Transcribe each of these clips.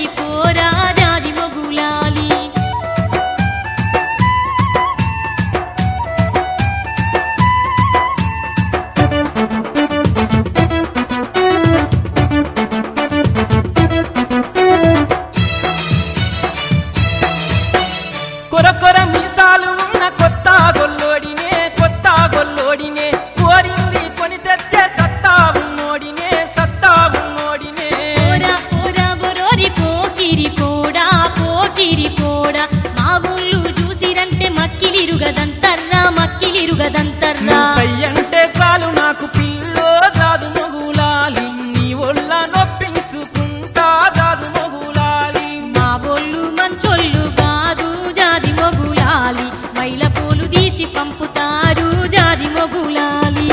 బొరోరి పోరా జాజి మొగులాలి కొర కొర మీసాలు ఉన్న కొత్త గొల్లోడినే కొత్త గొల్లోడినే కోరింది కొని తెచ్చే సత్తా ఉన్నోడినే సత్తా ఉన్నోడినే పోరా పోరా బొరోరి పోకిరి పోడా పోకిరి పోడా మా ఊళ్ళు చూసిరంటే మక్కిలిరుగదంతర్రా మక్కిలిరుగదంతర్రా సై అంటే చాలు నాకు పిల్లో దాదు మొగులాలి నీ ఒళ్ళ నొప్పించుకుంటా దాదు మొగులాలి మా బొల్లు మంచొల్లు కాదు జాజి మొగులాలి మైల పూలు తీసి పంపుతారు జాజి మొగులాలి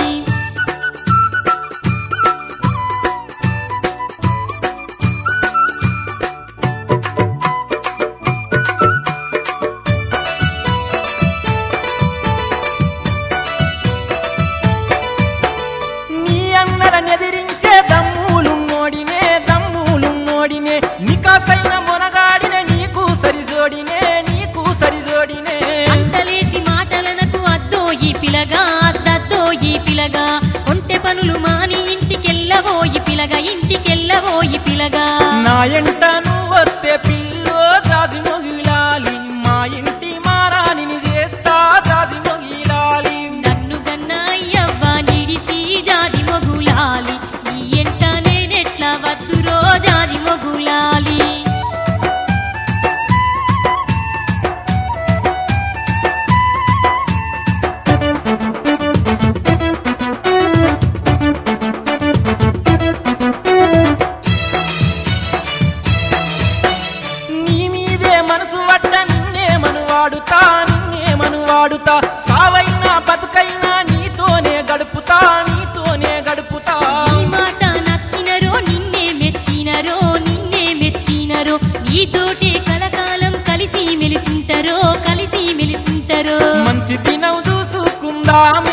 నీ అన్నలనెదిరించే దమ్ములున్నోడినే దమ్ములున్నోడినే నికాసైన మొనగాడినే నీకు సరిజోడినే నీకు సరిజోడినే అంతలేసి మాటలనకు అద్దో ఈ పిలగా అద్దద్దో ఈ పిలగా ఒంటె పనులు మాని ఇంటికెళ్ళబోయి పిలగా ఇంటికెళ్ళబోయి పిలగా నా ఎంట నువ్వొస్తే పిల్లో జాజి మొగిలాలి మా ఇంటి మారాణిని చేస్తా జాజి మొగిలాలి నన్ను గన్న అయ్యవ్వ నిడిసి జాజి మొగులాలి నీ ఎంట నేనెట్లా వద్దురో జాజి మొగులాలి నీ మీదే మనసు వడ్డ నిన్నే మను వాడుతా నిన్నే మను వాడుతా చావైనా బతుకైనా నీతోనే గడుపుతా నీతోనే గడుపుతా ఈ మాట నచ్చినరో నిన్నే మెచ్చినరో నిన్నే మెచ్చినరో నీతోటే కలకాలం కలిసి మెలిసింటరో కలిసి మెలిసింటరో మంచి దినం చూసుకుందామే